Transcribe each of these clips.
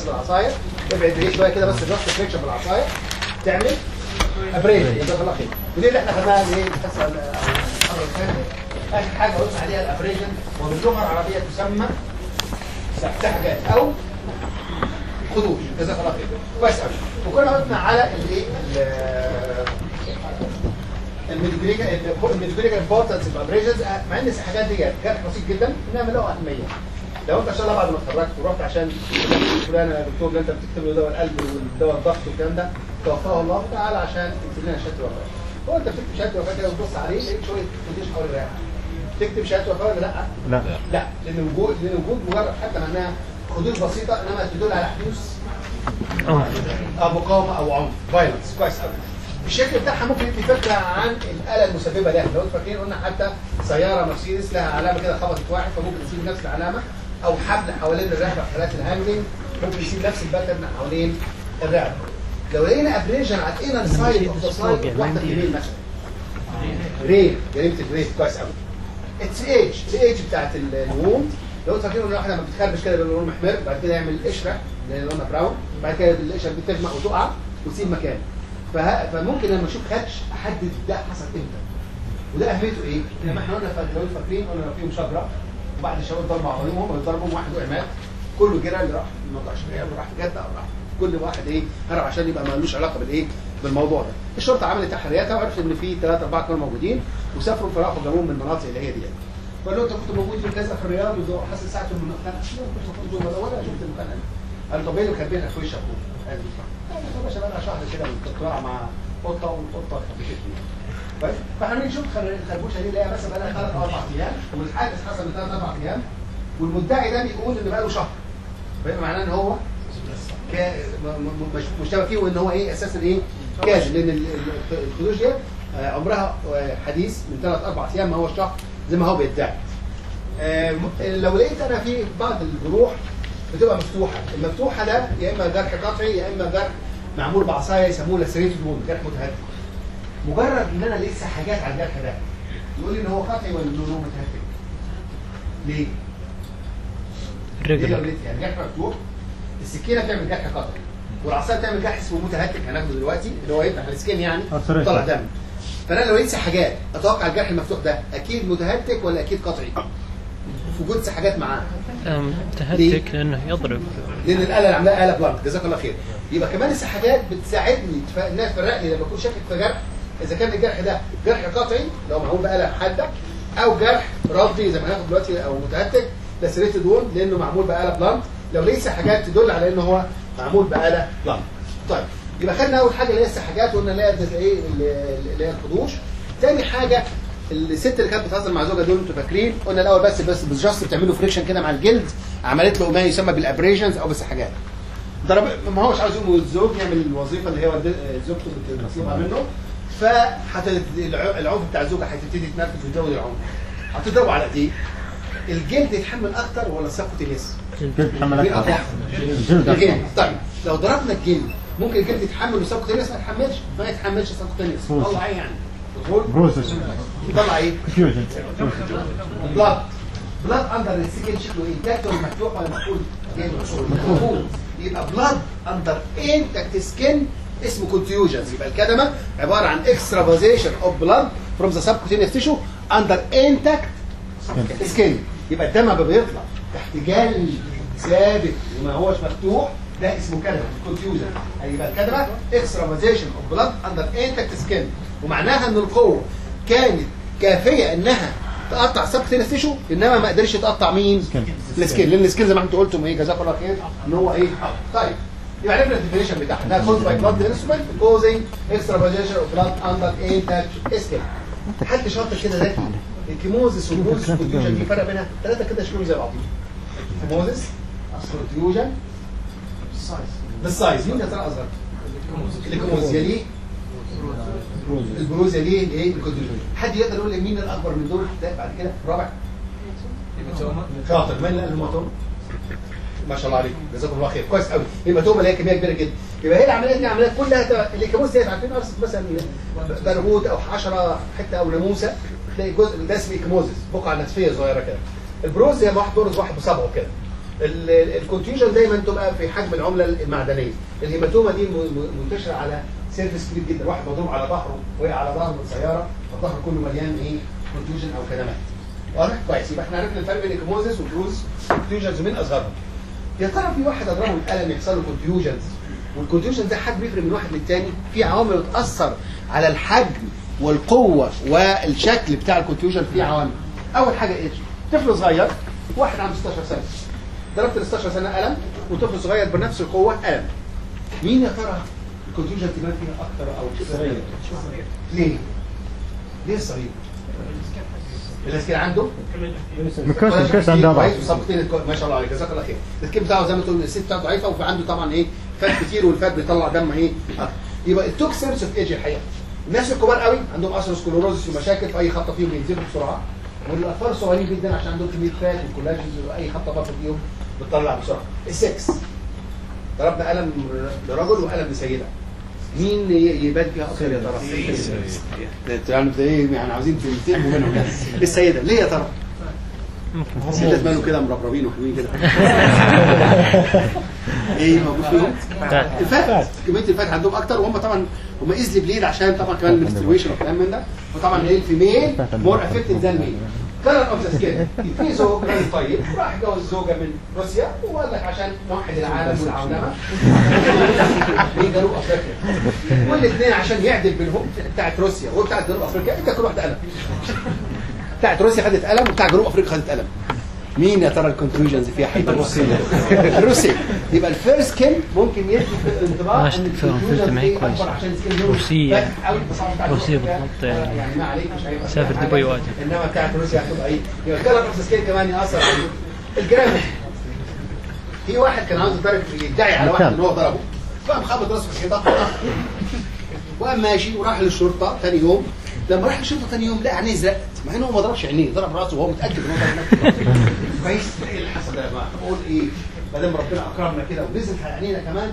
بالعصايه ابعد بعيد شويه كده بس جاست فريكشن بالعصايه تعمل ابريشن جزاك الله خير ودي اللي احنا خدناها ايه الحصه ال- المره اللي فاتت اخر حاجه قلنا عليها الابريشن وباللغه العربيه تسمى سحجات او خدوش جزاك الله خير كويس قوي وكنا قلنا على الايه الميديكال الميديكال امبورتنس اوف ابريشنز مع ان الحاجات دي جرح بسيط جدا انها له اهميه لو انت ان شاء الله بعد ما اتخرجت ورحت عشان فلان يا دكتور اللي انت بتكتب له دواء القلب والدواء الضغط والكلام ده توفاه الله تعالى عشان تكتب لنا شهاده وفاه هو انت بتكتب شهاده وفاه كده وتبص عليه لقيت شويه كونديشن حول الرئه تكتب شهاده وفاه ولا لا؟ لا لا لان وجود لان وجود مجرد حتى مع انها خدود بسيطه انما تدل على حدوث أو مقاومه او عنف فايلنس كويس قوي الشكل بتاعها ممكن يدي فكره عن الاله المسببه لها لو انتوا فاكرين قلنا حتى سياره مرسيدس لها علامه كده خبطت واحد فممكن تسيب نفس العلامه او حبل حوالين الرقبه في حالات الهانجلينج ممكن يسيب نفس الباترن حوالين الرقبه لو لقينا ابريجن على الانر سايد اوف ذا سايد واحده في اليمين مثلا ريل جريمه الريل كويس قوي اتس ايج الايج بتاعت الووند لو انتوا فاكرين ان الواحد لما بتخربش كده بيبقى لونه محمر بعد كده يعمل قشره اللي هي لونها براون بعد كده القشره دي تغمق وتقع وتسيب مكان فه... فممكن لما اشوف خدش احدد ده حصل امتى وده اهميته ايه؟ لما احنا قلنا فا- لو انتوا فاكرين قلنا لو فيهم شجره وبعد الشباب ضربوا بعضهم هم ضربهم واحد وقع مات كله جرى اللي راح ما طلعش اللي راح في جده او راح كل واحد ايه هرب عشان يبقى مالوش علاقه بالايه بالموضوع ده الشرطه عملت تحرياتها وعرفت ان في ثلاثه اربعه كانوا موجودين وسافروا فراحوا جابوهم من المناطق اللي هي دي فقال له انت كنت موجود في كذا في الرياض وحصل ساعه من المكان مش موجود ولا ولا شفت المكان قال طب ايه اللي كاتبين في وشك قال لي يا باشا بقى لها شهر كده بالدكتوراه مع قطه والقطه خبشتني طيب فاحنا نشوف خر- الخربوشه دي اللي هي مثلا بقى لها ثلاث اربع ايام والحادث حصل من ثلاث اربع ايام والمدعي ده بيقول ان بقى له شهر فيبقى معناه ان هو كا- م- م- مش مشتبه فيه وان هو ايه اساسا ايه كاذب لان ال- ال- الخدوش دي آه، عمرها آه، حديث من ثلاث اربع ايام ما هو شهر زي ما هو بيدعي آه، م- لو لقيت انا في بعض الجروح بتبقى مفتوحه المفتوحه ده يا اما جرح قطعي يا اما جرح معمول بعصايه يسموه لاسريتد ووند جرح متهدد مجرد ان انا لسه حاجات على الجرح ده يقول لي ان هو قطعي ولا انه هو متهدد ليه؟ ليه لو الرجل لقيت يعني جرح مفتوح السكينه بتعمل جرح قطعي والعصايه بتعمل جرح اسمه متهتك هناخده دلوقتي اللي هو يفتح السكين يعني أرتريشن. طلع دم فانا لو لقيت حاجات اتوقع الجرح المفتوح ده اكيد متهتك ولا اكيد قطعي في وجود حاجات معاه أم، تهتك لأنه يضرب لان الاله اللي عاملاها اله بلانك جزاك الله خير يبقى كمان السحاجات بتساعدني تف- انها تفرق لي لما اكون شاكك في جرح اذا كان الجرح ده جرح قطعي لو معمول باله حاده او جرح رفضي زي ما هناخد دلوقتي او متهتك لاسريتد ووند لانه معمول باله بلانك لو لقيت حاجات تدل على ان هو معمول باله بلانك طيب يبقى خدنا اول حاجه اللي هي السحاجات وقلنا اللي هي ده ايه اللي اللي هي الخدوش تاني حاجه الست اللي كانت بتهزر مع زوجها دول انتوا فاكرين قلنا الاول بس بس بالجاست بتعملوا فريكشن كده مع الجلد عملت له ما يسمى بالابريشنز او بالسحاجات ضرب ما هوش عاوز يقوم الزوج يعمل الوظيفه اللي هي والد- زوجته بتطلبها منه فحت العنف بتاع الزوجه هتبتدي تنرفز وتزود العنف هتضربه على ايديه الجلد يتحمل اكتر ولا السبكوتينيس؟ الجلد حمل مين أكثر أضعف؟ الجلد الجلد أكثر طيب لو ضربنا الجلد ممكن الجلد يتحمل والسبكوتينيس ما يتحملش ما يتحملش السبكوتينيس بروز. طلع ايه يعني؟ دخول بروسس يطلع ايه؟ فيوجن بلاد بلاد اندر السكين شكله ايه؟ انتاكت ولا مفتوح ولا مقفول؟ مقفول يبقى بلاد اندر انتاكت سكين اسمه كونتيوجنز يبقى الكدمه عباره عن اكسترافازيشن اوف بلاد فروم ذا سبكوتينيوس تيشو اندر انتاكت سكين يبقى الدم ما بيطلع تحت جل ثابت وما هوش مفتوح ده اسمه كدمه كونفيوجن يبقى الكدمه اكسترافازيشن اوف بلاد اندر انتكت سكين ومعناها ان القوه كانت كافيه انها تقطع سبكتينس تيشو انما ما قدرش تقطع مين؟ السكين لان السكين زي ما انتم قلتم ايه جزاكم الله خير ان هو ايه؟ طيب يبقى عرفنا الديفينيشن بتاعها ده كوز باي بلاد انسترومنت كوزنج اكسترافازيشن اوف بلاد اندر انتكت سكين حد شاطر كده ذكي الكيموزيس والبروزيس والكونتيوجن في فرق بينها ثلاثه كده شكلهم زي بعضهم الكيموزيس الكونتيوجن بالسايز مين يا ترى اصغر؟ الكيموزيس يليه البروز يليه ايه الكونتيوجن حد يقدر يقول لي مين الاكبر من دول ده بعد كده رابع شاطر مين الهيماتوما ما شاء الله عليكم جزاكم الله خير كويس قوي الهيماتوما اللي هي كميه كبيره جدا يبقى هي العمليات دي عمليات كلها تبع- الكابوس ديت عارفين ارصد مثلا برغوث او حشره حته او ناموسه تلاقي جزء ده اسمه كيموزيس بقعه نتفيه صغيره كده البروز هي واحد بيرز واحد بصبعه كده الكونتيوجن دايما تبقى في حجم العمله المعدنيه الهيماتوما دي م- م- منتشره على سيرفيس كبير جدا واحد مضروب على ظهره وقع على ظهره من سياره فالظهر كله مليان ايه كونتيوجن او كدمات واضح كويس يبقى احنا عرفنا الفرق بين الكيموزيس والبروز كونتيوجنز ومين اصغرهم يا ترى في واحد اضربه القلم يحصل له كونتيوجنز والكونتيوجنز ده حد بيفرق من واحد للتاني في عوامل بتاثر على الحجم والقوه والشكل بتاع الكونتيوجن في عوامل اول حاجه ايش طفل صغير واحد عنده 16 سنه ضربت ال 16 سنه قلم وطفل صغير بنفس القوه قلم مين يا ترى الكونتيوجن تبان فيها اكتر او صغير ليه؟ ليه الصغير؟ الاسكيل عنده مكاس الكاس عندها ضعف كويس وصبتين الكو- ما شاء الله عليك جزاك الله خير السكين بتاعه زي ما تقول الست بتاعته ضعيفه وفي عنده طبعا ايه فات كتير والفات بيطلع دم ايه أكتر. يبقى التوك سيرس اوف ايج الحقيقه الناس الكبار قوي عندهم اثيروسكلوروزس ومشاكل في اي خطه فيهم بينزلوا بسرعه والاطفال الصغيرين جدا عشان عندهم كميه فات والكولاجينز واي خطه برضه فيهم بتطلع بسرعه السكس ضربنا قلم لرجل وقلم لسيده مين ي- يبان فيها اكتر يا ترى؟ ده انتوا يعني ده ايه يعني عاوزين تنتقموا منهم يعني. السيده ليه يا ترى؟ ممكن السيدات مالوا كده مربربين وحلوين كده ايه موجود فيهم؟ فات. الفات كميه الفات عندهم اكتر وهم طبعا هم ايزلي بليد عشان طبعا كمان المنسترويشن والكلام من ده وطبعا ايه الفيميل مور افكتد ذان ميل كلر اوف ذا سكين في زوج راجل طيب راح يتجوز زوجه من روسيا وقال لك عشان نوحد العالم والعولمه من جنوب افريقيا والاثنين عشان يعدل بينهم بتاعت روسيا وبتاعت جنوب افريقيا انت كل واحده قلم بتاعت روسيا خدت قلم وبتاع جنوب افريقيا خدت قلم مين يا ترى الكونكلوجنز فيها حته الروسيه الروسيه يبقى الفيرست كين ممكن يدي انطباع ماشي، ان تكفيهم في الكونكلوجنز الفيلم ايه كويس. اكبر عشان السكين لونه روسية. فاتح قوي بتصعب بتاعت روسية أفريقيا. بالضبط يعني. يعني ما عليك مش هيبقى سافر حاجة. دبي واجه. انما بتاعت روسيا هتبقى ايه يبقى الكلر اوف سكين كمان ياثر على الجرامر في واحد كان عاوز يضرب يدعي على واحد ان هو ضربه فقام خبط راسه في الحيطه وقام ماشي وراح للشرطه ثاني يوم لما راح للشرطه ثاني يوم لقى عينيه زرقت مع انه هو ما ضربش عينيه ضرب راسه وهو متاكد ان هو ضرب نفسه كويس ايه اللي حصل ده يا جماعه بقول ايه ما دام ربنا اكرمنا كده ونزل على عينينا كمان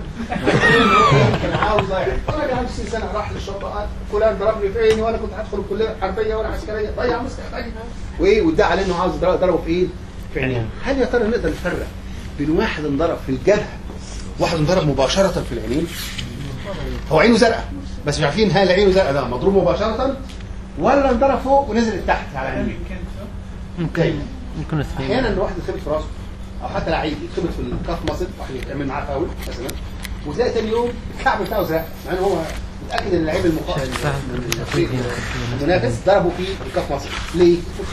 كان عاوز ضايع راجل عنده 60 سنه راح للشرطه قال فلان ضربني في عيني وانا كنت هدخل الكليه الحربيه ولا عسكريه ضيع مستقبلي وايه وادعى عليه انه عاوز يضرب- ضربه في ايه؟ في عينيه هل يا ترى نقدر نفرق بين واحد انضرب في الجبهه واحد انضرب مباشره في العينين هو عينه زرقاء بس مش عارفين هل عينه زرقاء ده مضروب مباشره ولا انضرب فوق ونزل لتحت على عينيه ممكن ممكن اثنين احيانا الواحد يتخبط في راسه او حتى لعيب يتخبط في الكف مصر واحد يتعمل معاه فاول مثلا وتلاقي تاني يوم الكعب بتاعه زرق مع ان هو متاكد ان اللعيب المقا- المنافس ضربه في الكف مصر ليه؟ فوق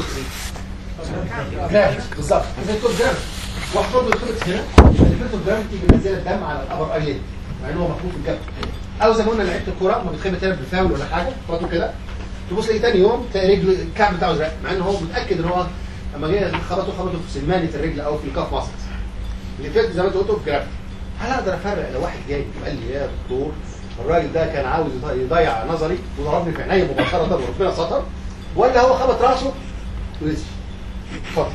جرافيك بالظبط فيكتور جرافيك واحد برضه يتخبط هنا الفيكتور جرافيك بينزل الدم على الابر ايلين مع ان هو مخبوط في الجبهه او زي ما قلنا لعيبه الكوره ما بيتخبط هنا بالفاول ولا حاجه خبطه كده تبص تلاقي تاني يوم تلاقي رجله الكعب بتاعه زرق مع ان هو متاكد ان هو لما جه خبطه خبطه في سلمانه الرجل او في الكاف ماسلز اللي فات زي ما انت قلت في جرافيك هل اقدر افرق لو واحد جاي قال لي يا دكتور الراجل ده كان عاوز يضيع- يضيع نظري وضربني في عينيا مباشره وربنا ستر ولا هو خبط راسه ونزل اتفضل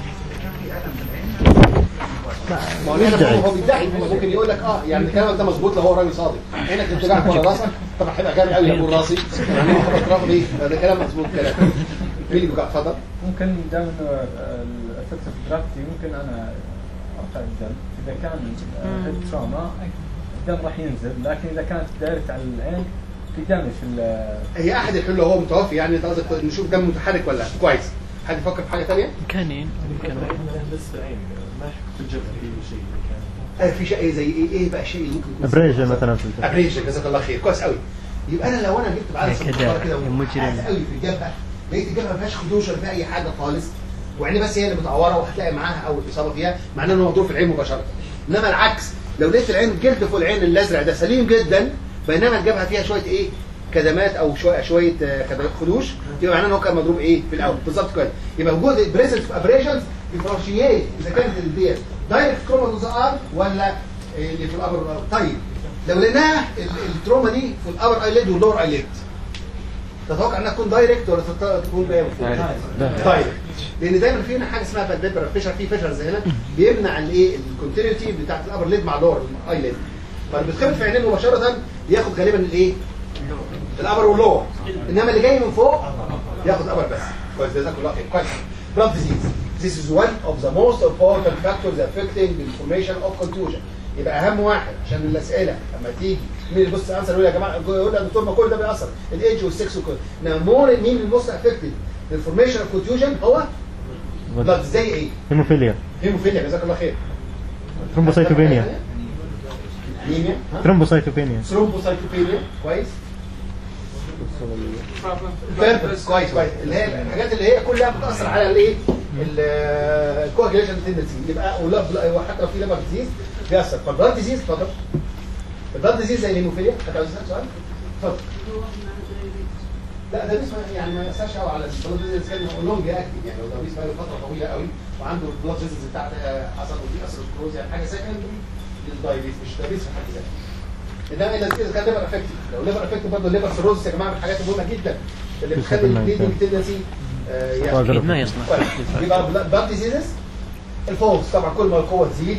ما هو هنا هو بيدعي هو ممكن يقول لك اه يعني كلامك ده مظبوط لو هو راجل صادق عينك بتوجعك ولا راسك طبعا هيبقى غالي قوي يقول راسي يعني هو خبط راسه ليه؟ ده كلام مظبوط كلام مين اللي بيوجع اتفضل ممكن دائما الافكت اوف جرافيتي ممكن انا ارفع الدم اذا كان هيد تروما الدم راح ينزل لكن اذا كانت دايركت على العين في دمج في ال- هي احد الحلول هو متوفي يعني انت قصدك نشوف دم متحرك ولا لا كويس حد يفكر في حاجه ثانيه؟ امكانين ممكن بس عين ما في الجبهه في شيء آه في شيء إيه زي ايه ايه بقى الشيء اللي ممكن يكون ابريجن مثلا في الجبهة. ابريجن جزاك الله خير كويس قوي يبقى انا لو انا جبت بعد هي كده كده يا مجرم. وحاسس قوي في الجبهه لقيت الجبهه ما فيهاش خدوش ولا فيها اي حاجه خالص وعيني بس هي اللي متعوره وهتلاقي معاها اول اصابه فيها معناه انه مضروب في العين مباشره انما العكس لو لقيت العين الجلد فوق العين الازرق ده سليم جدا بينما الجبهه فيها شويه ايه كدمات او شويه شويه آه، كد- خدوش يبقى معناه ان هو كان مضروب ايه في الاول بالظبط كده يبقى وجود بريزنس اوف ابريشنز ديفرنشيات اذا كانت ديت دايركت كروماتوز ار ولا اللي في الابر والأبر. طيب لو لقيناها ال- التروما دي في الابر ايليد واللور ايليد تتوقع انها تكون دايركت ولا تت- تكون جايه من فوق؟ دايركت لان دايما في هنا حاجه اسمها فالبيبر فيشر في فيشرز هنا بيمنع الايه الكونتينيوتي بتاعت الابر ليد مع اللور ايليد فبتخبط في عينين مباشره ياخد غالبا الايه؟ الابر واللور انما اللي جاي من فوق ياخد ابر بس كويس جزاك الله خير كويس بلاد ديزيز This is one of the most important factors affecting the formation of contusion. يبقى اهم واحد عشان الاسئله لما تيجي مين اللي يبص انسر يقول يا جماعه يقول يا دكتور ما كل ده بيأثر الايدج والسكس وكل انما مور مين الموست افكتد للفورميشن اوف كونتيوجن هو بلاد زي ايه؟ هيموفيليا هيموفيليا جزاك الله خير ثرومبوسايتوبينيا انيميا ها؟ ثرومبوسايتوبينيا ثرومبوسايتوبينيا كويس بيربس كويس كويس اللي هي الحاجات اللي هي كلها بتاثر على الايه الكواجيليشن تندنسي يبقى ولا وحتى لو في ليفر ديزيز بيأثر فالبلاد ديزيز اتفضل البلاد ديزيز زي الهيموفيليا حتى عاوز تسال سؤال اتفضل لا ده بيسمع يعني ما يأثرش قوي على البلاد ديزيز كان لونج اكتف يعني لو ده بيسمع له فتره طويله قوي وعنده البلاد ديزيز بتاعت حصل ودي اثر سكروز يعني حاجه سكندري للدايبيتس مش دايبيتس في حد ذاته ده اذا اذا كان ليفر افكتيف لو ليفر افكتيف برضه الليفر سيروز يا جماعه من الحاجات المهمه جدا اللي بتخلي البليدنج تندنسي أكيد ما يصلح يبقى بلاد ديزيزز الفوز طبعا كل ما القوه تزيد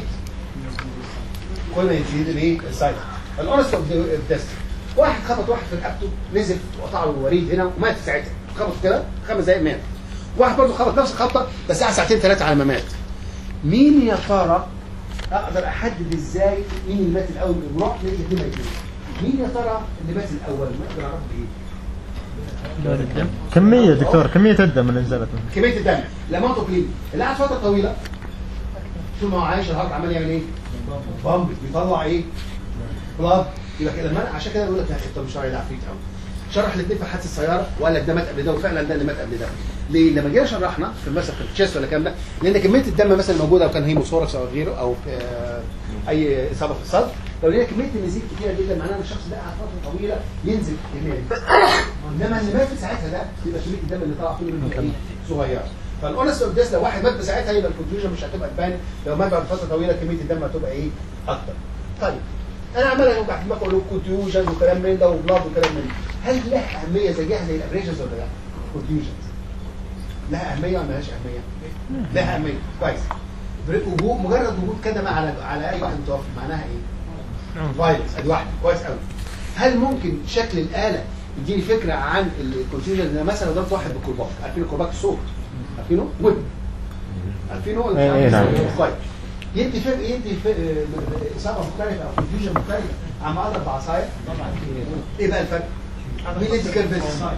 كل ما يزيد الايه السايد الاونست اوف ديست واحد خبط واحد في رقبته نزل وقطع له الوريد هنا ومات ساعتها خبط كده خمس دقايق مات واحد برضه خبط نفس الخبطه بس قعد ساعتين ثلاثه على ما مات مين يا ترى اقدر احدد ازاي مين اللي مات الاول بنروح نلاقي الاثنين ميتين مين يا ترى اللي مات الاول ما اقدر اعرفه بايه دور الدم كمية دكتور كمية الدم اللي نزلت منه. كميه الدم لما كلين اللي قعد فتره طويله طول ما هو عايش الهارت عمال يعمل ايه؟ بامب بيطلع ايه؟ بلاد يبقى كده لما عشان كده بقول لك يا اخي انت مش راعي ده عفريت قوي شرح الاثنين في حادثه السياره وقال لك ده مات قبل ده وفعلا ده اللي مات قبل ده ليه؟ لما جينا شرحنا في مثلا في التشيست ولا الكلام ده لان كميه الدم مثلا موجوده لو كان هيموثوركس او غيره او في آه، اي اصابه في الصدر لو لقينا كميه النزيف كتيره جدا معناها ان الشخص ده قعد فتره طويله ينزل كميه انما اللي مات في ساعتها ده يبقى كميه الدم اللي طلع فيه منه ايه؟ صغيره فالاونست اوف ديس لو واحد مات بساعتها يبقى الكونتيوجن مش هتبقى تبان لو مات بعد فتره طويله كميه الدم هتبقى ايه؟ اكتر. طيب انا عمال اوجع في دماغي اقول كونتيوجن وكلام من ده وبلاد وكلام من ده هل لها اهميه زيها زي الابريجنز ولا لا؟ كونتيوجنز لها اهميه ولا مالهاش اهميه؟ لها اهميه كويس وجود مجرد وجود كدمه على على اي واحد متوفي معناها ايه؟ فايروس ادي واحده كويس قوي هل ممكن شكل الاله يديني فكره عن الكونتيوجن ان مثلا ضربت واحد بالكرباج عارفين الكرباج الصوت عارفينه؟ ويب عارفينه ولا مش إيه، إيه، عارفينه؟ نعم. طيب يدي فرق يدي فرق اصابه مختلفه او كونفيوجن مختلفه عم اضرب بعصايه ايه بقى الفرق؟ مين يدي كيرفل؟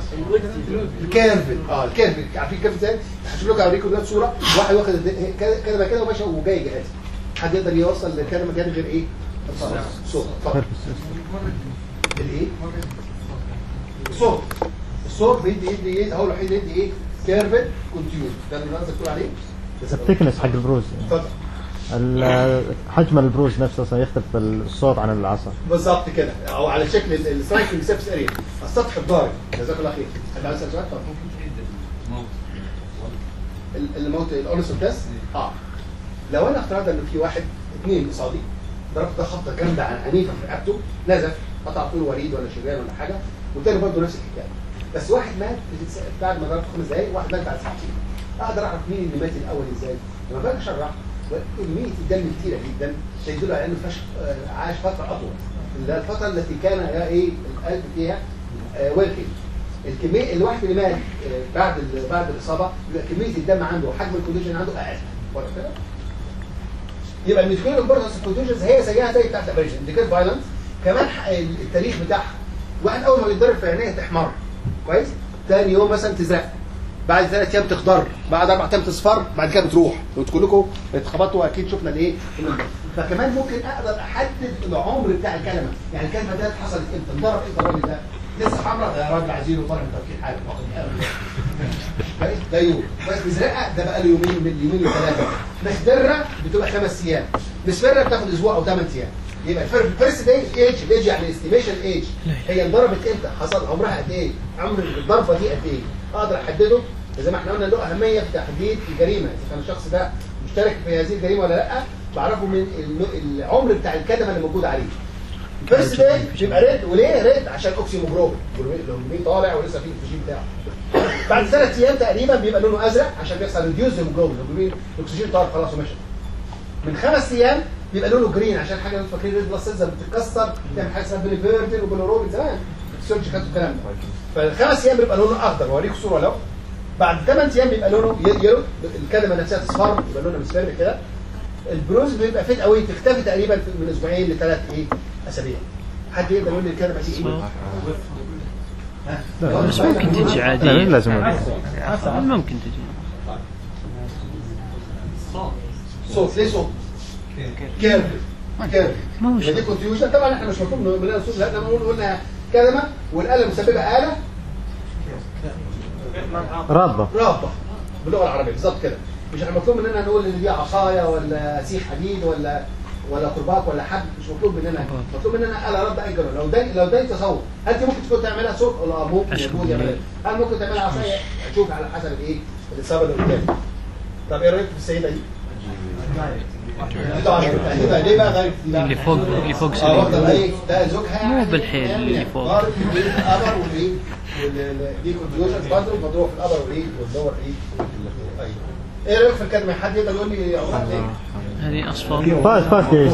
الكيرفل اه الكيرفل عارفين الكيرفل ازاي؟ هشوف لكم اوريكم دلوقتي صوره واحد واخد الد- كده كده كده وماشي وجاي جهاز حد يقدر يوصل لكلمه جهاز غير ايه؟ الصوت صوت اتفضل الايه؟ الصوت الصوت بيدي يدي ايه؟ هو الوحيد يدي ايه؟ كيرفل كونتينيوس ده اللي قصدك تقول عليه؟ الثيكنس حق البروز اتفضل ال- حجم البروز نفسه أصلاً يختلف الصوت عن العصا بالظبط كده او على شكل السترايكنج سيرفس اريا السطح الضارب جزاك الله خير حد عايز يسال سؤال طب ال- الموت الاونس تيست اه لو انا افترض ان في واحد اثنين قصادي ضربت ده خبطه جامده عن عنيفه في رقبته نزف قطع طول وريد ولا شريان ولا حاجه والتاني برضه نفس الحكايه بس واحد مات بتتس- بعد ما ضربته خمس دقايق واحد مات بعد ساعتين اقدر اعرف مين اللي مات الاول ازاي لما باجي اشرح كميه الدم كتيره جدا ده يدل على انه فش آه، عاش فتره اطول اللي هي الفتره التي كان هي ايه القلب فيها وركينج الكميه الواحد اللي مات آه، بعد ال- بعد الاصابه يبقى كميه الدم عنده وحجم الكونديشن عنده اقل واضح كده؟ يبقى الميتكولوجيك بورتس كونديشنز هي زيها زي بتاعت الابريشن دي كده فايلنس كمان ح- التاريخ بتاعها واحد اول ما بيتضرب في عينيه تحمر كويس ثاني يوم مثلا تزرق بعد ثلاث ايام تخضر بعد اربع ايام تصفر بعد كده بتروح وانتوا كلكم اتخبطوا اكيد شفنا الايه فكمان ممكن اقدر احدد العمر بتاع الكلمه يعني الكلمه دي حصلت امتى انضرب امتى الراجل ده لسه حمراء ده راجل عايزينه طالع من تفكير حاجه واخد قلم. كويس ده يوم بس مزرقه ده بقى له يومين من يومين وثلاثه مخدره بتبقى خمس ايام مصفره بتاخد اسبوع او ثمان ايام يبقى الفرق الفيرست داي ايج الايج يعني استيميشن ايج هي انضربت امتى حصل عمرها قد ايه عمر الضربه دي قد ايه اقدر احدده زي ما احنا قلنا له اهميه في تحديد الجريمه اذا كان الشخص ده مشترك في هذه الجريمه ولا لا بعرفه من الن- العمر بتاع الكدمه اللي موجود عليه الفيرست داي بيبقى ريد وليه ريد عشان اوكسيموجلوبين الهرمون طالع ولسه في الاكسجين بتاعه بعد ثلاث ايام تقريبا بيبقى لونه ازرق عشان بيحصل ريديوز هيموجلوبين الهرمون الاكسجين طار خلاص ومشى من خمس ايام بيبقى لونه جرين عشان حاجه انتوا فاكرين ريد بلس سيلز بتتكسر تعمل حاجه اسمها بيليفيردين وبيلوروبين زمان السيرج خدوا الكلام ده فالخمس ايام بيبقى لونه اخضر واوريكم صوره لو بعد 8 ايام بيبقى لونه ي- يلو الكلمه نفسها تصفر يبقى لونها مصفر كده البروز بيبقى فيت قوي تختفي تقريبا في- من اسبوعين لثلاث ايه اسابيع حد يقدر يقول لي الكلمه دي ايه؟ ها؟ بس ممكن تجي لا عادية لازم ممكن تجي صوت ليه صوت؟ كيرف كيرف ما هو يبقى دي شرط. كونفيوجن طبعا احنا مش مطلوب مننا صوت لا نقول قلنا كلمه والاله مسببه اله رابطة رابطه باللغه العربيه بالظبط كده مش احنا مطلوب مننا نقول ان دي عصايه ولا سيخ حديد ولا ولا كرباج ولا حبل مش مطلوب مننا مطلوب مننا اله رد اي جرى لو ده لو ده تصور هل دي ممكن تكون تعملها صوت ولا ممكن أشوف. يكون يعملها هل ممكن تعملها عصايه اشوف على حسب الايه الاصابه اللي قدامي طب ايه رايك في السيده دي؟ طبعا هتبقى ليه بقى غير اللي فوق اللي فوق اه سليم واخده ايه ده زوجها مو يعني بالحيل يعني اللي فوق. ضارب في الايه الابر والايه وال- دي كونفيوجن برضه مضروب في الابر والايه والدور ايه ايوه ايه رايك في الكلمه حد يقدر يقول لي اوقات ايه هذه أصفر فاس فاس جاي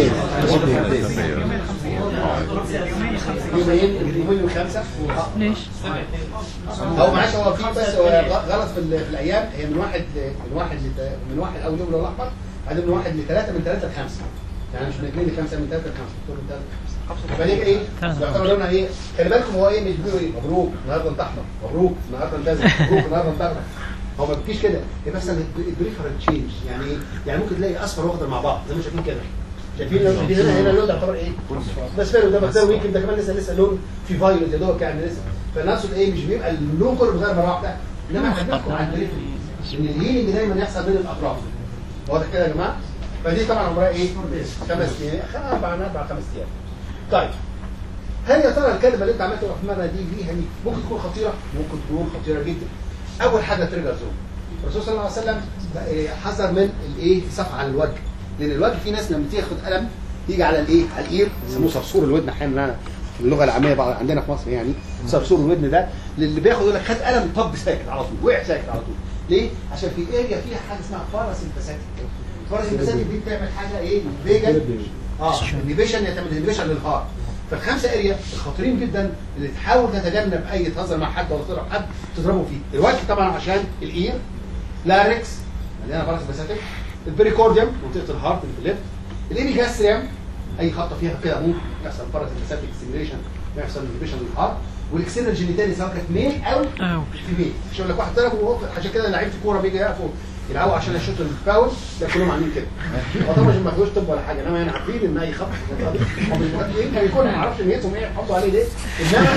يومين يومين وخمسه ليش؟ او معلش هو في بس هو غلط في, ال- في الايام هي من واحد من واحد لت- من واحد اول يوم لون احمر بعدين من واحد لثلاثه من ثلاثه لخمسه يعني مش من اثنين لخمسه من ثلاثه لخمسه دكتور من ثلاثه لخمسه فدي ايه؟ يعتبر لونها ايه؟ خلي بالكم هو ايه مش بيقولوا ايه؟ مبروك النهارده انت احمر مبروك النهارده انت ازرق مبروك النهارده انت اخضر هو ما بتجيش كده هي مثلا البريفر تشينج يعني ايه؟ يعني ممكن تلاقي اصفر واخضر مع بعض زي ما شايفين كده شايفين لو دي هنا هنا اللون ده يعتبر ايه؟ بس فعلا ده بكتيريا ويمكن ده كمان لسه لسه لون في فايولت يا دوبك يعني لسه فنقصد ايه مش بيبقى اللون كله متغير مره واحده انما احنا بنحكم على البريفري ان الهيلينج دايما يحصل بين الاطراف واضح كده يا جماعه؟ فدي طبعا عمرها ايه؟ خمس ايام اربع اربع خمس ايام طيب هل يا ترى الكلمه اللي انت عملت الرحمنه دي ليها دي ممكن تكون خطيره؟ ممكن تكون خطيره جدا. اول حاجه تريجر زون. الرسول صلى الله عليه وسلم إيه، حذر من الايه؟ الصفع على الوجه. لان الوجه في ناس لما تاخد قلم يجي على الايه؟ على الاير يسموه صرصور الودن احيانا في اللغه العاميه بقى عندنا في مصر يعني صرصور الودن ده اللي بياخد يقول لك خد قلم طب ساكت على طول وقع ساكت على طول. ليه؟ عشان في اريا فيها حاجه اسمها باراسمباثيك. الباراسمباثيك دي بتعمل حاجه ايه؟ فيجن اه انهبيشن يعتمد انهبيشن للهارت فالخمسه اريا الخطيرين جدا اللي تحاول تتجنب اي تهزر مع حد ولا تضرب حد تضربه فيه الوقت طبعا عشان الاير لاركس مليانه باراسمباثيك البريكورديوم منطقه الهارت اللي في الليفت الابيجاستريوم اي خطه فيها كده ممكن يحصل باراسمباثيك ستيميوليشن يحصل انهبيشن للهارت والاكسينال جينيتالي سواء كانت ميل او أو في مش هقول لك واحد ضربه وهو عشان كده لعيبه الكوره بيجي يقفوا يلعبوا عشان يشوطوا الفاول ده كلهم عاملين كده هو طبعا مش ما فيهوش طب ولا حاجه انما يعني عارفين ان اي خط هم يمكن يكونوا ما اعرفش نيتهم ايه يحطوا عليه ليه انما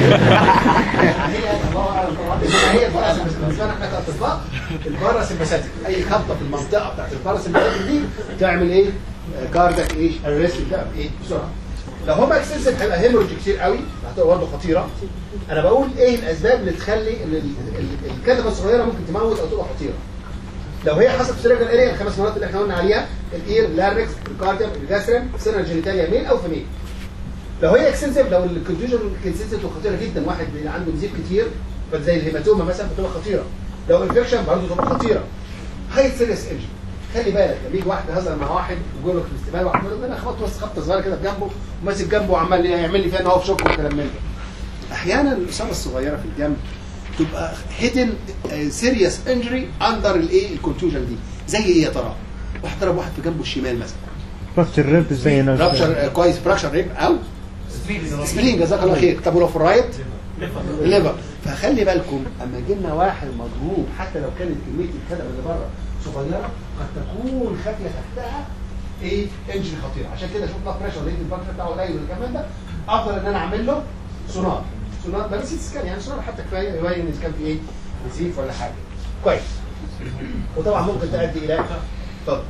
هي الله اعلم طبعا انما هي الفرس بالنسبه لنا احنا كاطباء الفرس البساتيك اي خبطه في المنطقه بتاعت الفرس البساتيك دي تعمل ايه؟ كاردك ايش الريست بتاعك ايه بسرعه لو هما اكستنسيف هيبقى هيموريج كتير قوي هتبقى برضه خطيره انا بقول ايه الاسباب اللي تخلي ان ال- ال- الكتفه الصغيره ممكن تموت او تبقى خطيره لو هي حصلت في سيرجن اريا الخمس مرات اللي احنا قلنا عليها الاير اللاركس الكارديوم الجاستريم سيرنا جينيتاليا ميل او فيميل لو هي اكستنسيف لو الكونتيوجن كونسيستنت وخطيره جدا واحد اللي عنده نزيف كتير زي الهيماتوما مثلا بتبقى خطيره لو انفكشن برضه تبقى خطيره هاي سيريس انجن خلي بالك لما يجي واحد يهزر مع واحد ويقول لك في الاستقبال واحد يقول له انا خبطت بس خبطه صغيره كده في جنبه وماسك جنبه وعمال يعمل لي فيها ان هو في شوك والكلام من ده احيانا الاصابه الصغيره في الجنب تبقى هيدن سيريس انجري اندر الايه الكونتوجن دي زي ايه يا ترى؟ واحد ضرب واحد في جنبه الشمال مثلا فاكتور ريب زي رابشر كويس فراكشر ريب او سبلين جزاك الله خير طب ولو في الرايت الليفر فخلي بالكم اما يجي لنا واحد مضروب حتى لو كانت كميه الكدم اللي بره صغيره قد تكون خافيه تحتها ايه انجري خطيره عشان كده شوف بلاد بريشر لقيت البلاد بريشر بتاعه قليل والكلام ده افضل ان انا اعمل له سونار سونار ده بس سكان يعني سونار حتى كفايه يبين اذا كان في ايه نزيف ولا حاجه كويس وطبعا ممكن تؤدي الى اتفضل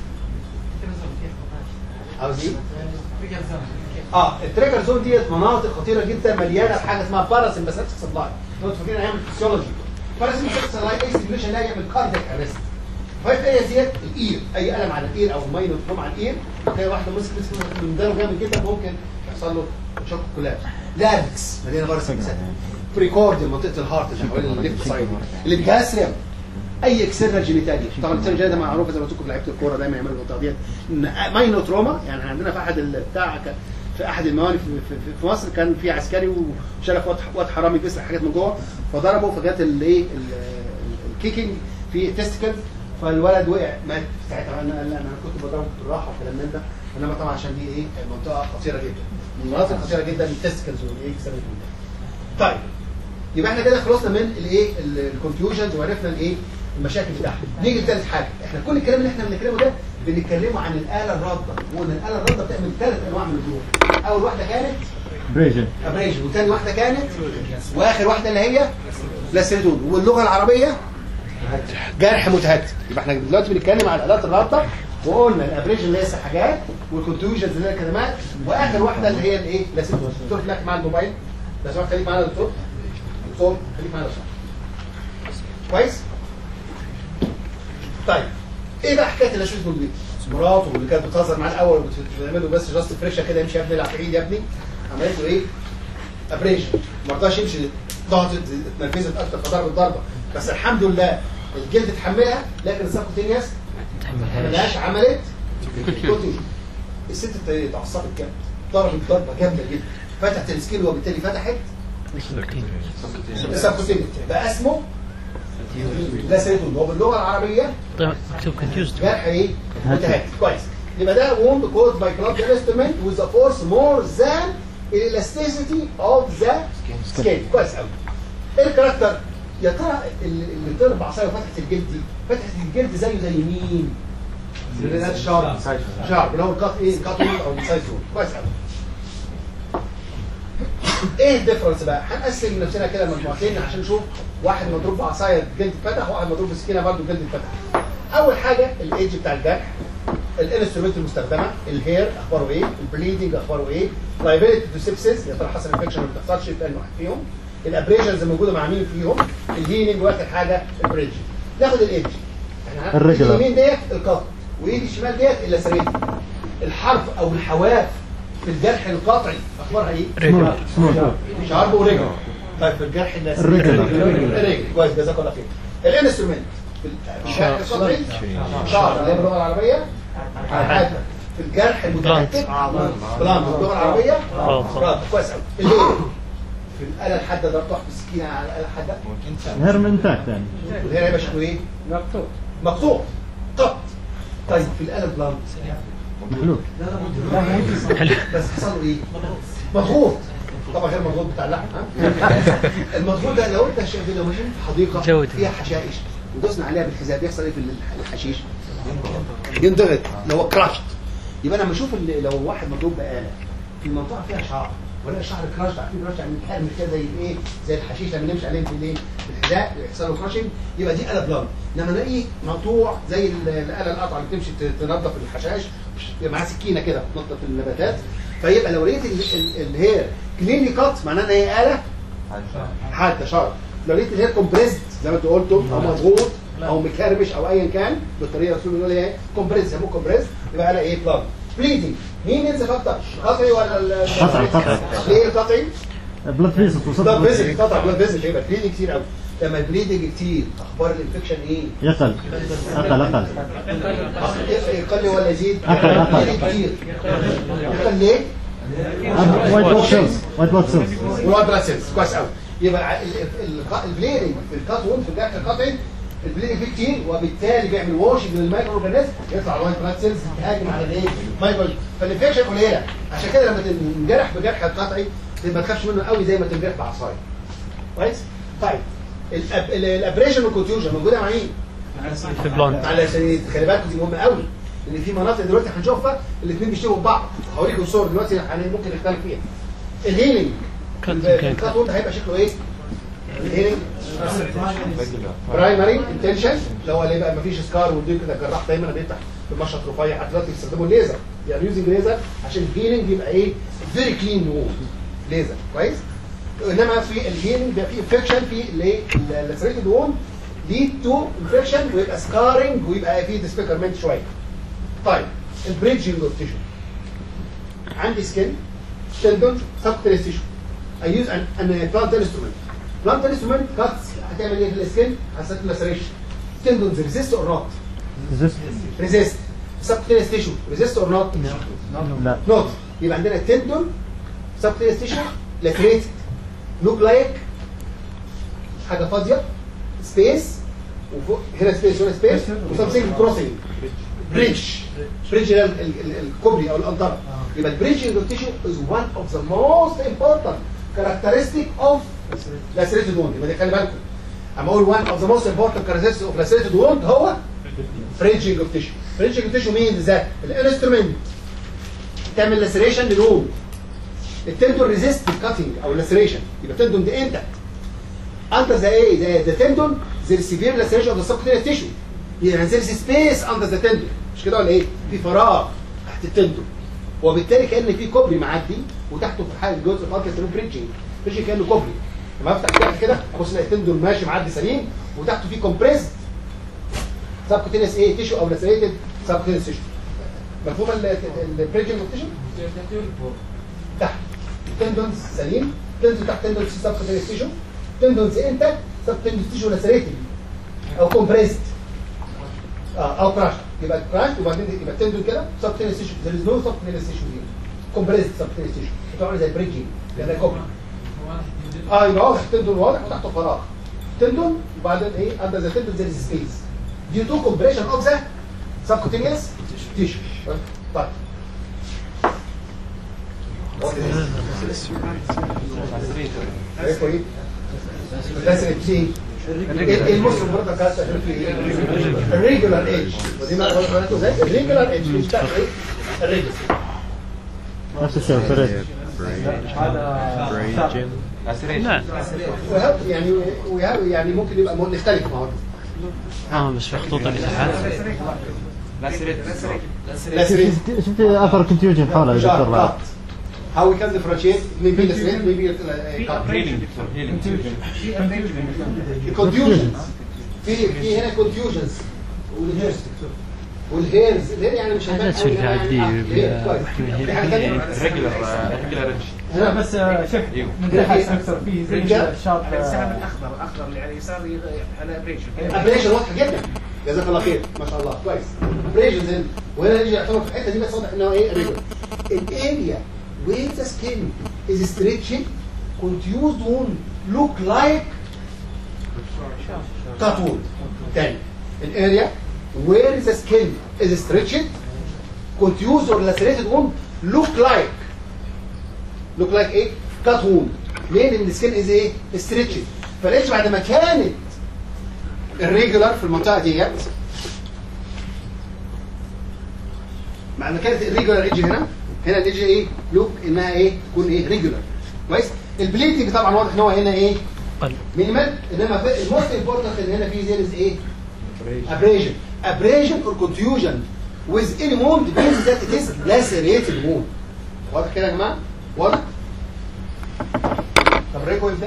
عاوز ايه؟ اه التريجر زون ديت مناطق خطيره جدا مليانه بحاجه اسمها باراسمباثيك سبلاي انتوا فاكرين ايام الفسيولوجي باراسمباثيك سبلاي اي ستيميوليشن لا يعمل كاردياك ارست فايت ايه ديت الاير اي الم على الاير او ماينو تروم على الاير تلاقي واحده ماسك مسك من داره جامد جدا ممكن يحصل له شوك كولابس لاركس مليانه باراسمباثيك بريكورد منطقه الهارت اللي حوالين الليفت سايد اللي بيجاسريم اي اكسيرنال جينيتاليا طبعا الاكسيرنال جينيتاليا ده معروفه زي ما قلت لكم في لعيبه الكوره دايما يعملوا المنطقه ديت إن ماينو تروما يعني عندنا في احد ال- بتاع ك- في احد الموانئ في, في, في- في مصر كان في عسكري وشلف واد واد حرامي بيسرق حاجات من جوه فضربه فجت الايه ال- كيكينج في تيستيكل فالولد وقع مات ساعتها انا قال انا كنت بضربه بالراحه وكلام من ده انما طبعا عشان دي ايه منطقه خطيره جدا من المناطق الخطيره جدا التيستيكلز والايه كسبت طيب يبقى احنا كده خلصنا من الايه الكونفيوجنز وعرفنا الايه المشاكل بتاعها نيجي لثالث حاجه احنا كل الكلام اللي احنا بنتكلمه ده بنتكلمه عن الاله الرادة وان الاله الرادة بتعمل ثلاث انواع من الجروح اول واحده كانت بريجن ابريجن وثاني واحده كانت واخر واحده اللي هي لاسيرتون واللغه العربيه جرح متهدد يبقى احنا دلوقتي بنتكلم عن الالات الرابطه وقلنا الابريجن اللي هي السحاجات والكونتيوجنز اللي هي الكلمات واخر واحده اللي هي الايه لاسيرتون دكتور لك مع الموبايل لو سمحت خليك معانا يا دكتور دكتور خليك معانا يا دكتور كويس طيب ايه بقى حكايه اللاشوت دي مراته اللي كانت بتهزر معاه الاول وبتعمل له بس جاست فريشه كده يمشي يا ابني العب بعيد يا ابني عملت له ايه ابريشن ما رضاش يمشي ضغطت اتنرفزت اكتر فضربت ضربه بس الحمد لله الجلد اتحملها لكن السبكوتينيوس ما حملهاش عملت كونتيوجن الست اتعصبت جامد ضربت ضربه جامده جدا فتحت السكين وبالتالي فتحت السبكوتينيوس بقى اسمه لاسيتون هو باللغه العربيه طيب مكتوب كونفيوزد جرح ايه؟ متهدد كويس يبقى ده wound caused by club instrument with a force more than elasticity of the skin كويس قوي ايه الكاركتر؟ يا ترى اللي اللي ضرب بعصايه وفتحت الجلد دي فتحت الجلد زيه زي مين؟ اللي ده الشارب شارب اللي هو الكات ايه؟ الكات او السايز كويس قوي ايه الديفرنس بقى؟ هنقسم نفسنا كده مجموعتين عشان نشوف واحد مضروب بعصايه الجلد اتفتح وواحد مضروب بسكينه برضه الجلد اتفتح. اول حاجه الايدج بتاع الجرح الانسترومنت المستخدمه الهير اخباره ايه؟ البليدنج اخباره ايه؟ لايبيلتي تو سيبسيس يا ترى حصل انفكشن ما بتحصلش في انهي واحد فيهم؟ الابريشنز الموجوده مع مين فيهم؟ الهيلينج واخر حاجه البريدج. ناخد الايدج احنا الرجل. ايد اليمين ديت القط وايد الشمال ديت اللاسرين الحرف او الحواف في الجرح القطعي اخبارها ايه؟ رجل سمول شعر ورجل طيب في الجرح اللاسري الرجل. الرجل كويس جزاك الله خير الانسترومنت في الجرح القطعي شعر اللي هي باللغه العربيه حاجه في الجرح المتحدد بلانت باللغه العربيه برافو. برافو كويس قوي الليل في الاله الحاده ده تروح بالسكينه على الاله الحاده هيرم انتاكت يعني والهنا هيبقى شكله ايه؟ مقطوع مقطوع قط طيب في الاله بلانت محلول بس حصل له ايه؟ مضغوط طبعا غير المضغوط بتاع اللحم ها المضغوط ده لو انت شايف لو ماشيين في حديقه جودة. فيها حشائش ودوسنا عليها بالحذاء بيحصل ايه في الح- الحشيش؟ ينضغط اللي هو كراشت يبقى انا لما اشوف اللي- لو واحد مضروب بآلة في منطقه فيها شعر ولا شعر كراش عارفين كراش يعني متحرم كده زي ايه زي الحشيش لما نمشي عليه في الايه في الحذاء يحصل له كراشنج يبقى دي آلة بلان لما الاقيه مقطوع زي ال- الآلة القطعه اللي بتمشي ت- تنظف الحشائش يبقى معاه سكينه كده تنظف النباتات فيبقى لو لقيت ال- ال- الهير كلينلي كات معناه ان هي آلة حاده شرط لو لقيت الهير كومبريسد زي ما انت قلتوا او مضغوط او مكرمش او ايا كان بالطريقه الرسول بيقول ايه كومبريس يسموه كومبريس يبقى على ايه بلاد بليدنج مين ينزف اكتر قطعي ولا ال- قطعي، قطعي. ليه القطعي؟ بلاد فيزل بلاد فيزل قطع بلاد فيزل يبقى بليدنج كتير قوي لما البليدنج كتير اخبار الانفكشن ايه؟ يقل اقل اقل يقل ولا يزيد؟ أقل، أقل. بليدنج كتير يقل ليه؟ وايت بلاد سيلز وايت بلاد سيلز والوايت بلاد سيلز كويس قوي يبقى ال- ال- البليدنج في الكات وون في الجرح القطعي البليدنج فيه كتير وبالتالي بيعمل واشنج للمايكرو اورجانيزم يطلع الوايت بلاد سيلز تهاجم على الايه؟ مايكرو فالانفكشن قليله عشان كده لما تنجرح بجرح القطعي ما تخافش منه قوي زي ما تنجرح بعصايه كويس؟ طيب الأب- ال- الابريشن والكونتيوجن موجوده مع مين؟ في بلوند علشان خلي بالكم دي مهمه قوي لان في مناطق دلوقتي هنشوفها الاثنين بيشتبهوا ببعض هوريكم صور دلوقتي يعني ممكن نختلف فيها الهيلينج كات الكات كات. وند هيبقى شكله ايه؟ الهيلينج برايمري انتنشن اللي هو اللي يبقى مفيش سكار ودي كده الجراح دايما بيفتح بمشط رفيع حتى دلوقتي بيستخدموا الليزر يعني يوزنج ليزر عشان الهيلينج يبقى ايه؟ فيري كلين وول ليزر كويس؟ انما في الهيلينج بيبقى في انفكشن في الايه؟ اللاسريتد وون ليد تو انفكشن ويبقى سكارنج ويبقى فيه ديسفيكرمنت شويه. طيب البريدجنج اوف تيشو عندي سكين تندون سبكتريس تيشو I use an, an plant instrument. Plant instrument cuts هتعمل ايه في السكين؟ هتسيت لاسريشن. تندونز ريزيست اور نوت؟ ريزيست. سبكتريس تيشو ريزيست اور نوت؟ لا نوت. يبقى عندنا تندون سبكتريس تيشو لاتريتد لوك لايك حاجه فاضيه سبيس وفوق هنا سبيس هنا سبيس وسمثينج كروسنج بريدج بريدج هي ال- ال- ال- الكوبري او القنطره يبقى البريدجنج اوف تيشو از one of the most important characteristic of lacerated wound يبقى دي خلي بالكم اما اقول one of the most important characteristics of lacerated wound هو بريدجنج اوف تيشو بريدجنج اوف تيشو means that الانسترومنت تعمل لاسريشن للوند التندون ريزيست الكاتنج او اللاسريشن يبقى التندون دي انت under the A, the, the tendon, there is severe laceration of the subcutaneous tissue. يعني there is space under the tendon. مش كده ولا ايه؟ في فراغ تحت التندون. وبالتالي كأن في كوبري معدي وتحته في حال الجزء الارضي اسمه بريدجنج. بريدجنج كأنه كوبري. لما افتح كده كده ابص الاقي التندون ماشي معدي سليم وتحته في كومبريسد subcutaneous ايه تيشو او lacerated subcutaneous tissue. مفهوم البريدجنج اوف تيشو؟ تحت التندونز سليم تندونز تحت تندونز subcutaneous tissue تندونز انت سب تندونز تيشو لاسريتد او كومبريسد او كراش يبقى كراش وبعدين يبقى التندون كده سب تندونز تيشو there is no subcutaneous tissue here كومبريسد سب تندونز تيشو بتعمل زي بريدجنج كده كوبري اه يبقى واضح التندون واضح وتحته فراغ تندون وبعدين ايه under the tendon there is space due to compression of the subcutaneous tissue طيب ايه كويس بس ايه ايه المسلم برضه كانت في الريجولار ايج ودي ما قلت ازاي الريجولار ايج مش بتاع ايه الريجولار نفس الشيء فريد هذا لا وهب- يعني وهب- يعني ممكن يبقى مو- نختلف مع بعض اه بس في خطوط الاتحاد لاسريت شفت شفت اثر كونتيوجن حوله يا دكتور بعد How we can differentiate maybe لاسريت maybe uh, confusions في في هنا confusions والهيرز الهير يعني مش هيبان لا تسوي قوي، يعني فيها آه، عادي، هير، كويس. هي- في حاجة تانية؟ لا بس آه، شوف من ناحيه اكثر فيه زي رجال. الشاب السهم آه، الاخضر الاخضر اللي على اليسار ي- على بريشن ابريشن واضحه جدا جزاك الله خير ما شاء الله كويس ابريشن هنا وهنا نيجي يعتبر في الحته دي بس واضح ان هو ايه ريجل الاريا where the skin is stretching confused wound look like cut wound تاني الاريا where the skin is stretched confused or lacerated wound look like look like ايه cut wound ليه لان السكين از ايه stretched فلقيت بعد ما كانت الريجولار في المنطقه ديت بعد ما كانت الريجولار ايدج هنا هنا الايدج ايه لوك انها ايه تكون ايه ريجولار كويس البليتنج طبعا واضح ان هو هنا ايه قل مينيمال انما في الموست امبورتنت ان هنا في زيرز ايه abrasion abrasion or contusion with any wound means that it is lacerated wound واضح كده يا جماعه واضح طب ريكو ده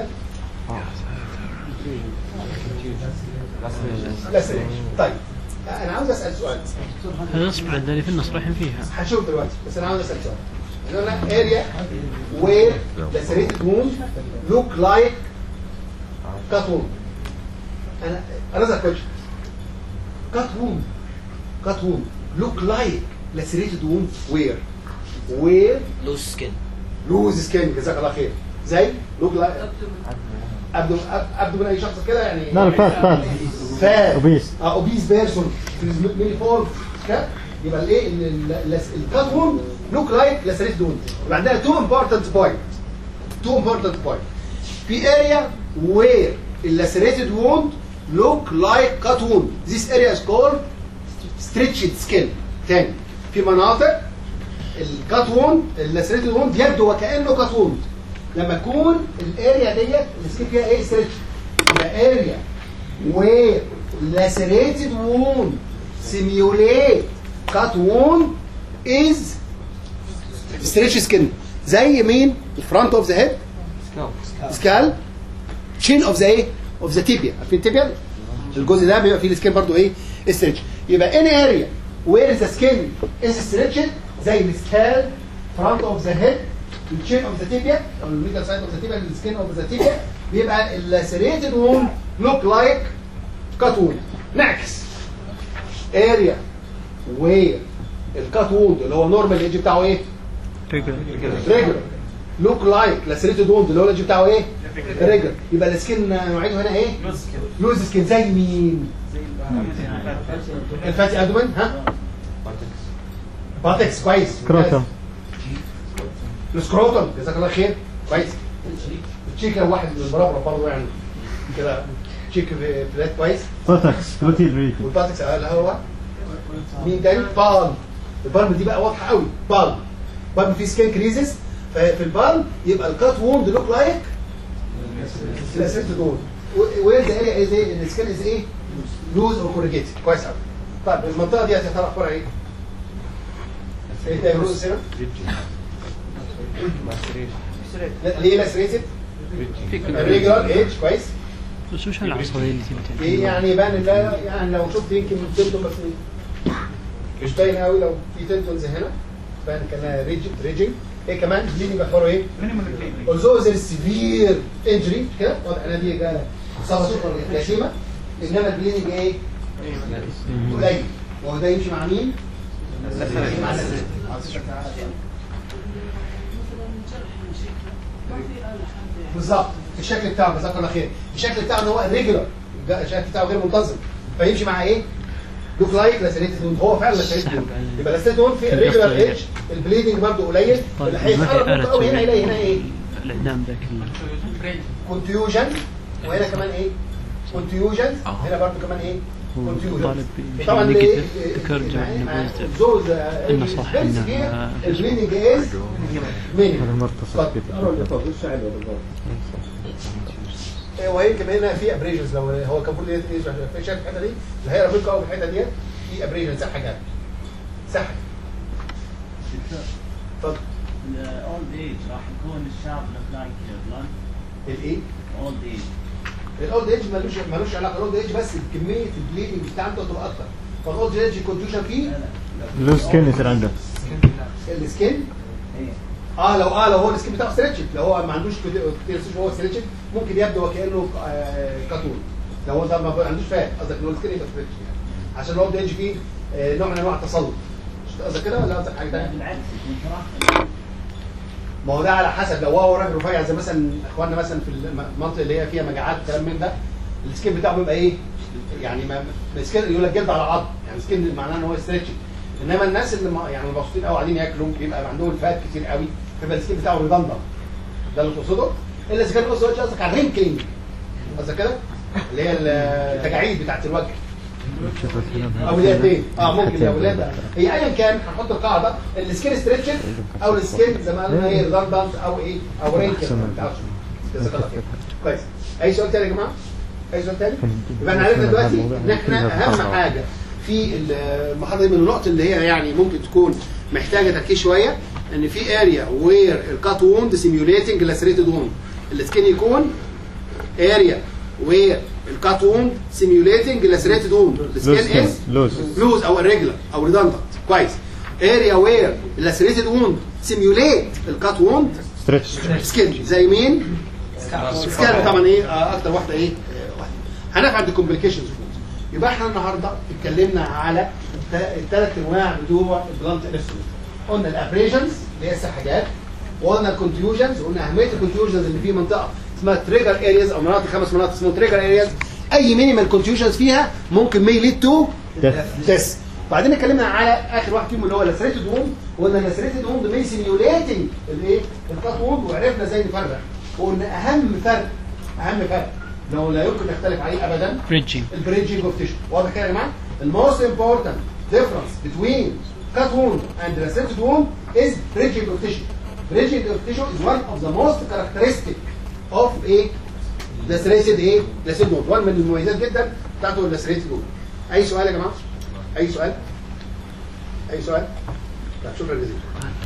lacerated طيب انا عاوز اسال سؤال هذا اصبر عندنا في النص رايحين فيها هنشوف دلوقتي بس انا عاوز اسال سؤال احنا قلنا area where lacerated wound look like cut wound انا another question cut wound cut wound look like lacerated wound where where لوز سكين lose skin جزاك الله خير زي look like ابدو ابدو من اي شخص كده يعني لا الفات فات فات اوبيس اه اوبيس بيرسون في ميني فورم كده يبقى الايه الكات وون لوك لايك لاسريت دون يبقى عندنا تو امبورتنت بوينت تو امبورتنت بوينت في اريا وير اللاسريتد ووند لوك لايك كات ووند ذيس اريا از كولد ستريتشد سكين تاني في مناطق الكات ووند اللاسريتد ووند يبدو وكانه كات ووند لما تكون الاريا ديت السكين فيها ايه ستريتش يبقى اريا where lacerated wound simulate cut wound is stretch skin زي مين front of the head skull chin of the ايه of the tibia عارفين tibia الجزء ده بيبقى فيه السكين برضو ايه stretch يبقى any area where the skin is stretched زي السكال front of the head الchin of the tibia او الميدل side of the tibia السكين of the tibia بيبقى اللاسريتد wound look like cut wound نعكس area where الكات ووند اللي هو نورمال ايدج بتاعه ايه؟ ريجولار لوك لايك لاسريتد ووند اللي بتاعه ايه؟ ريجر يبقى السكين نوعيته هنا ايه؟ لوز سكين زي مين؟ الفاتي ادمن ها؟ باتكس كويس كروتم السكروتم جزاك الله خير كويس التشيك لو واحد من البرابره برضه يعني كده تشيك في- فلات كويس بوتكس جلوتيد ريجن والباتكس اللي هو مين تاني؟ بالم البالم دي بقى واضحه قوي بالم بالم فيه سكين كريزس ففي البالم يبقى الكات ووند لوك لايك الاسيست دول وير ذا اريا از ايه السكين از ايه؟ لوز اور كوريجيتد كويس قوي طيب المنطقه دي يا ترى اخبارها ايه؟ ايه ده يروز هنا؟ لا، ليه لاسريتد؟ فيك ريجولار ايج كويس بس وش هالعصبية اللي تبي ايه يعني يبان لا يعني لو شفت يمكن تنتون بس مش باين قوي لو في تنتونز هنا باين كانها ريجن ريجن ايه كمان بليدنج اخباره ايه؟ although there is severe injury مش كده واضح ان دي جا- اصابه سكر جسيمه انما البليدنج ايه؟ قليل وهو ده يمشي مع مين؟ مع الأساس. بالظبط الشكل بتاعه جزاك الله خير الشكل بتاعه ان هو الريجولار الشكل بتاعه غير منتظم فيمشي مع ايه؟ لوك لايك لاسريتد وند هو فعلا لاسريتد وند يبقى لاسريتد وند في الريجولار ايدج البليدنج برضه قليل طيب، اللي هيتقرب ما هي منه قوي هنا يلاقي هنا ايه؟ الإعلام ذاك ال- كونتيوجن وهنا كمان ايه؟ كونتيوجن هنا برضه كمان ايه؟ هو كونتيوجن طالب طبعا نيجاتيف ذكر جمع نيجاتيف زوز إنه صح إنه البليدنج از هذا مينيمم المرتصق كده ويمكن هنا في ابريجنز لو هو كان المفروض ايه شايف الحته دي اللي هيقرا منكم قوي في الحته ديت في ابريجنز سحه جامد سحه اتفضل الاولد ايج راح يكون الشاب لايك بلانت الايه؟ اولد ايج الاولد ايج ملوش ملوش علاقه الاولد ايج بس كميه البليدنج بتاعته تبقى اكتر فالاولد ايج الكونتيوشن فيه لو سكين يصير عنده السكين اه لو اه لو هو السكين بتاعه ستريتشد لو هو ما عندوش كتير هو ستريتشد ممكن يبدو وكانه آه كاتون لو هو ده ما عندوش فات قصدك ان هو السكين يبقى ستريتشد يعني عشان الاولد ايج فيه آه نوع من انواع التسلط مش قصدك كده ولا قصدك حاجه لا ثانيه؟ بالعكس يكون تراخي ما هو ده على حسب لو هو راجل رفيع زي مثلا اخواننا مثلا في المنطقه اللي هي فيها مجاعات كلام من ده السكين بتاعه بيبقى ايه؟ يعني ما ما- السكين يقول لك جلد على عظم يعني السكين معناه ان هو ستريتش انما الناس اللي ما يعني مبسوطين قوي قاعدين ياكلوا بيبقى عندهم الفات كتير قوي فيبقى السكين بتاعه ريدندنت ده اللي تقصده الا اذا كان قصدك قصدك على الرينكلينج قصدك كده؟ اللي هي التجاعيد بتاعت الوجه او اليدين اه ممكن يا ولاد هي ايا كان هنحط القاعده السكين ستريتشن او السكين زي ما قلنا ايه ريدندنت او ايه او رينكل أحسن. ما تعرفش. جزاك الله خير. كويس اي سؤال تاني يا جماعه اي سؤال تاني يبقى احنا عرفنا دلوقتي ان احنا اهم حاجه في المحاضره دي من النقط اللي هي يعني ممكن تكون محتاجه تركيز شويه ان في اريا وير الكات ووند سيميوليتنج لاسريتد ووند السكين يكون اريا وير الكات ووند سيميوليتنج لاسريتد ووند لوز السكين سكين از لوز لوز او irregular او redundant كويس اريا وير اللاسريتد ووند سيميوليت الكات ووند ستريتش سكين زي مين؟ سكان طبعا ايه آه، اكتر واحده ايه آه، واحده هنقف عند الكومبليكيشنز يبقى احنا النهارده اتكلمنا على الثلاث انواع بتوع البلانت انسترومنت قلنا الابريشنز اللي هي السحاجات وقلنا الكونتيوجنز قلنا اهميه الكونتيوجنز اللي في منطقه اسمها تريجر ارياز او مناطق خمس مناطق اسمها تريجر ارياز اي مينيمال كونتيوجنز فيها ممكن مي ليد تو Death. ديس بعدين اتكلمنا على اخر واحد فيهم اللي هو لاسريتد ووند وقلنا لاسريتد ووند مي سيميوليتنج الايه الكات ووند وعرفنا ازاي نفرق وقلنا اهم فرق اهم فرق لو لا يمكن نختلف عليه ابدا بريدجينج البريدجنج اوف تيشو واضح كده يا جماعه الموست امبورتنت difference between cut wound and restricted wound is bridging of tissue bridging of tissue is one of the most characteristic of a lacerated ايه lacerated wound one من المميزات جدا بتاعته lacerated wound اي سؤال يا جماعه اي سؤال اي سؤال طب شكرا جزيلا